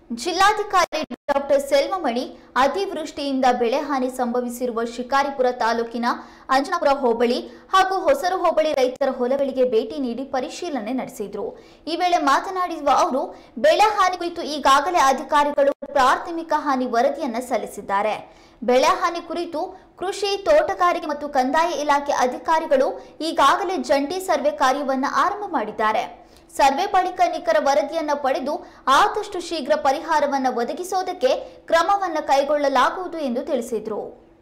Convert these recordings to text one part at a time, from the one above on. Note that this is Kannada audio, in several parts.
ಜಿಲ್ಲಾಧಿಕಾರಿ ಡಾಕ್ಟರ್ ಸೆಲ್ವಮಣಿ ಅತಿವೃಷ್ಟಿಯಿಂದ ಬೆಳೆ ಹಾನಿ ಸಂಭವಿಸಿರುವ ಶಿಕಾರಿಪುರ ತಾಲೂಕಿನ ಅಂಜನಾಪುರ ಹೋಬಳಿ ಹಾಗೂ ಹೊಸರು ಹೋಬಳಿ ರೈತರ ಹೊಲಗಳಿಗೆ ಭೇಟಿ ನೀಡಿ ಪರಿಶೀಲನೆ ನಡೆಸಿದ್ರು ಈ ವೇಳೆ ಮಾತನಾಡಿರುವ ಅವರು ಬೆಳೆ ಹಾನಿ ಕುರಿತು ಈಗಾಗಲೇ ಅಧಿಕಾರಿಗಳು ಪ್ರಾಥಮಿಕ ಹಾನಿ ವರದಿಯನ್ನ ಸಲ್ಲಿಸಿದ್ದಾರೆ ಬೆಳೆ ಹಾನಿ ಕುರಿತು ಕೃಷಿ ತೋಟಗಾರಿಕೆ ಮತ್ತು ಕಂದಾಯ ಇಲಾಖೆ ಅಧಿಕಾರಿಗಳು ಈಗಾಗಲೇ ಜಂಟಿ ಸರ್ವೆ ಕಾರ್ಯವನ್ನ ಆರಂಭ ಮಾಡಿದ್ದಾರೆ ಸರ್ವೆ ಬಳಿಕ ನಿಖರ ವರದಿಯನ್ನ ಪಡೆದು ಆದಷ್ಟು ಶೀಘ್ರ ಪರಿಹಾರವನ್ನ ಒದಗಿಸೋದಕ್ಕೆ ಕ್ರಮವನ್ನ ಕೈಗೊಳ್ಳಲಾಗುವುದು ಎಂದು ತಿಳಿಸಿದರು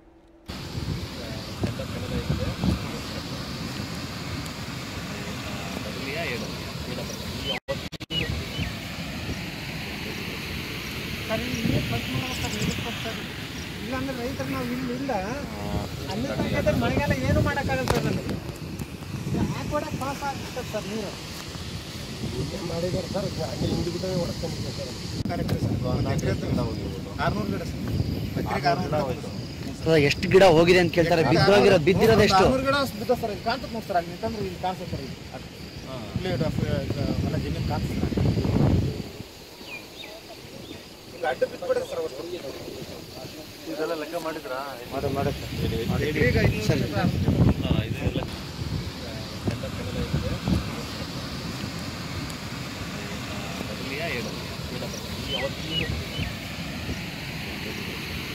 ಸರ್ ಇಲ್ಲಿ ಕಟ್ ಮಾಡ್ಬೇಕು ಸರ್ ಇಲ್ಲಿ ಕೊಡ್ತಾರೆ ಇಲ್ಲಾಂದ್ರೆ ರೈತರು ನಾವು ಇಲ್ಲಿ ಇಲ್ಲ ಅಲ್ಲಿ ತನಕ ಇದ್ರೆ ಮಳೆಗಾಲ ಏನು ಮಾಡೋಕ್ಕಾಗಲ್ಲ ಸರ್ ನಮಗೆ ಹಾಕೊಡಕ್ಕೆ ಪಾಸ್ ಆಗ್ತದೆ ಸರ್ ನೀರು ಮಾಡಿದ್ದಾರೆ ಸರ್ ಹಂಗೆ ಹಿಂದೆ ಬಿಟ್ಟರೆ ಹೊಡ್ಕೊಂಡಿದ್ದೆ ಸರ್ ಆರ್ನೂರು ಗಿಡ ಸರ್ ಎಕರೆಗೆ ಆರ್ನೂರು ಗಿಡ ಸರ್, ಎಷ್ಟು ಗಿಡ ಹೋಗಿದೆ ಅಂತ ಕೇಳ್ತಾರೆ ಬಿದ್ದೋಗಿರೋ ಬಿದ್ದಿರೋದು ಎಷ್ಟು ಆರ್ನೂರು ಗಿಡ ಬಿದ್ದ ಸರ್ ಇಲ್ಲಿ ಕಾಣ್ತದೆ ನೋಡಿ ಸರ್ ಅಲ್ಲಿ ನಿಂತಂದ್ರೆ ಇಲ್ಲಿ ಕಾಣಿಸುತ್ತೆ ಸರ್ ಇಲ್ಲಿ ಇಲ್ಲೇ ಇದು ಹೊಲ ಜಮೀನು ಕಾಣಿಸುತ್ತೆ ಈಗ ಅಡ್ಡ ಬಿದ್ದುಬಿಡುತ್ತೆ ಸರ್ ಅವತ್ತು ಇದೆಲ್ಲ ಲೆಕ್ಕ ಮಾಡಿದ್ರಾ ಎಕರೆಗೆ ಐನೂರು